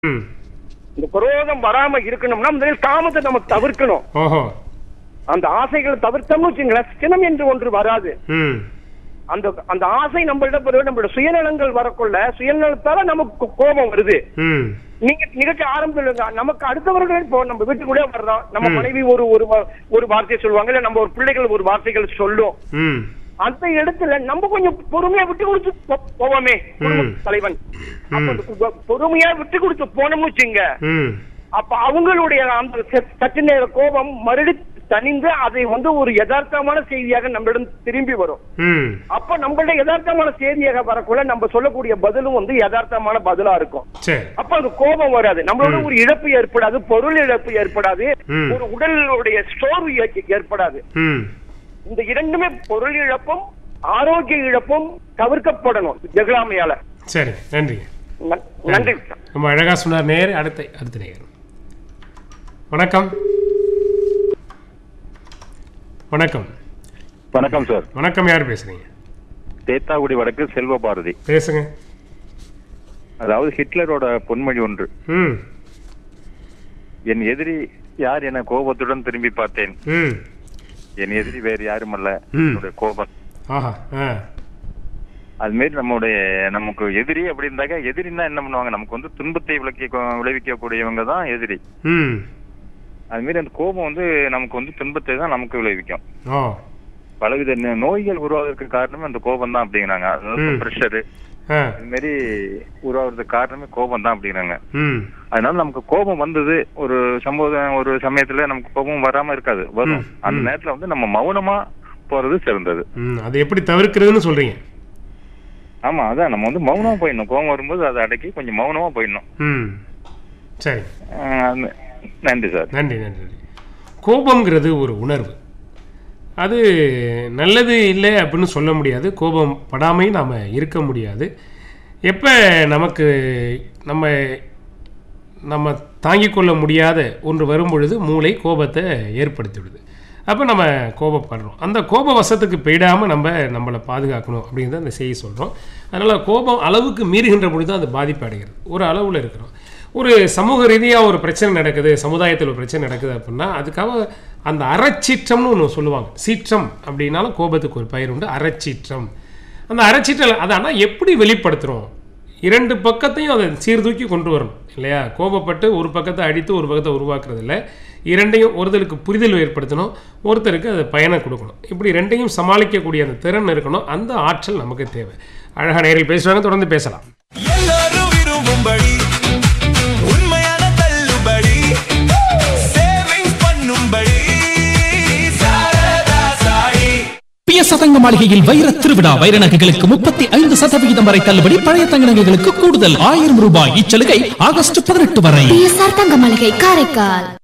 ம் இந்த குரோதம் வராம இருக்கணும்னா முதலில் காமத்தை நம்ம தவிர்க்கணும் ஓஹோ அந்த ஆசைகளை தவிர்த்தோம்னு வச்சுங்களேன் சினம் என்று ஒன்று வராது ம் அந்த அந்த ஆசை நம்மளிடம் வருவது நம்மளோட சுயநலங்கள் வரக்குள்ள சுயநலத்தால நமக்கு கோபம் வருது ம் நீங்க நிகழ்ச்சி ஆரம்பிச்சிருங்க நமக்கு அடுத்தவர்கள் இப்போ நம்ம வீட்டுக்குள்ளே வர்றோம் நம்ம மனைவி ஒரு ஒரு வா- ஒரு வார்த்தையை சொல்லுவாங்க இல்ல நம்ம ஒரு பிள்ளைகள் ஒரு வார்த்தைகள் சொல்லும் ம் அந்த இடத்துல நம்ம கொஞ்சம் பொறுமையா விட்டு கொடுத்து போ- போவோமே குடும்ப ம். தலைவன் அப்ப அந்த கு- பொறுமையா விட்டு கொடுத்து போனோம்னு வச்சுங்க ம் அப்ப அவங்களுடைய அந்த ச- சற்று நேர கோபம் மறுடி தணிந்து அதை வந்து ஒரு யதார்த்தமான செய்தியாக நம்மிடம் திரும்பி வரும் ம் அப்ப நம்மள்ட்ட யதார்த்தமான செய்தியாக வரக்குள்ள நம்ம சொல்லக்கூடிய பதிலும் வந்து யதார்த்தமான பதிலா இருக்கும் சரி அப்ப அது கோபம் வராது நம்மளோட ஒரு இழப்பு ஏற்படாது பொருள் இழப்பு ஏற்படாது ம். ஒரு உடலுடைய சோர்வு ஏ- ஏற்படாது ம் இந்த இரண்டுமே பொருள் இழப்பும் ஆரோக்கிய இழப்பும் தவிர்க்கப்படணும் ஜெகலாமையால சரி நன்றி ந- நன்றி ரொம்ப அழகா சொன்னார் நேர் அடுத்த அடுத்த நேர் வணக்கம் வணக்கம் வணக்கம் சார் வணக்கம் யார் பேசுறீங்க தேத்தாக்குடி வடக்கு செல்வ பாரதி பேசுங்க அதாவது ஹிட்லரோட பொன்மொழி ஒன்று ம் என் எதிரி யார் என கோபத்துடன் திரும்பி பார்த்தேன் ம் என் எதிரி வேறு யாரும் அல்ல ம். என்னுடைய கோபம் ஆஹா ஆ அது மாரி நம்மளுடைய நமக்கு எதிரி அப்படி இருந்தாக்க எதிரின்னா என்ன பண்ணுவாங்க நமக்கு வந்து துன்பத்தை விளக்க விளைவிக்கக்கூடியவங்க தான் எதிரி ம் அது மாரி அந்த கோபம் வந்து நமக்கு வந்து துன்பத்தை தான் நமக்கு விளைவிக்கும் ஓ பலவித நோ- நோய்கள் உருவாவதற்கு காரணமே அந்த கோபம் தான் அப்படிங்கிறாங்க அதாவது ம். ப்ரெஷரு ஆ இது மாரி உருவாகிறதுக்கு காரணமே கோபம் தான் அப்படிங்கிறாங்க ம் அதனால நமக்கு கோபம் வந்தது ஒரு சம்பவம் ஒரு சமயத்துல நமக்கு கோபம் வராம இருக்காது வரும் ம், அந்த ம். நேரத்துல வந்து நம்ம மௌனமா போறது சிறந்தது ம் அது எப்படி தவிர்க்கிறதுன்னு சொல்றீங்க ஆமா அதான் நம்ம வந்து மௌனமா போயிடணும் கோபம் வரும்போது அதை அடக்கி கொஞ்சம் மௌனமா போயிடணும் ம் சரி ஆஹ் அந்த- நன்றி சார் நன்றி நன்றி நன்றி கோபம்ங்கிறது ஒரு உணர்வு அது நல்லது இல்லை அப்படின்னு சொல்ல முடியாது கோபம் படாமையும் நாம் இருக்க முடியாது எப்போ நமக்கு நம்ம நம்ம தாங்கிக் கொள்ள முடியாத ஒன்று வரும் பொழுது மூளை கோபத்தை ஏற்படுத்தி விடுது அப்போ நம்ம கோபப்படுறோம் அந்த கோப வசத்துக்கு போயிடாமல் நம்ம நம்மளை பாதுகாக்கணும் அப்படிங்கிறத அந்த செய்தி சொல்கிறோம் அதனால் கோபம் அளவுக்கு மீறுகின்ற பொழுது தான் அது பாதிப்பு அடைகிறது ஒரு அளவில் இருக்கிறோம் ஒரு சமூக ரீதியாக ஒரு பிரச்சனை நடக்குது சமுதாயத்தில் ஒரு பிரச்சனை நடக்குது அப்படின்னா அதுக்காக அந்த அறச்சீற்றம்னு ஒன்று சொல்லுவாங்க சீற்றம் அப்படின்னாலும் கோபத்துக்கு ஒரு பெயர் உண்டு அறச்சீற்றம் அந்த அறச்சீற்றல் அதை ஆனால் எப்படி வெளிப்படுத்துகிறோம் இரண்டு பக்கத்தையும் அதை சீர்தூக்கி கொண்டு வரணும் இல்லையா கோபப்பட்டு ஒரு பக்கத்தை அடித்து ஒரு பக்கத்தை உருவாக்குறது இல்லை இரண்டையும் ஒருத்தருக்கு புரிதல் ஏற்படுத்தணும் ஒருத்தருக்கு அதை பயனை கொடுக்கணும் இப்படி ரெண்டையும் சமாளிக்கக்கூடிய அந்த திறன் இருக்கணும் அந்த ஆற்றல் நமக்கு தேவை அழகா நேரில் பேசுவாங்க தொடர்ந்து பேசலாம் எல்லாரும் விரும்பும்படி உண்மையான தள்ளுபடி சேவிங்ஸ் பண்ணும்படி சாரதா சாயி பிஎஸ் சதங்க மாளிகையில் வைர திருவிழா வைர நகைகளுக்கு முப்பத்தி ஐந்து சதவிகிதம் வரை தள்ளுபடி பழைய தங்க நகைகளுக்கு கூடுதல் ஆயிரம் ரூபாய் இச்சலுகை ஆகஸ்ட் பதினெட்டு வரை பிஎஸ்ஆர் தங்க மளிகை காரைக்கால்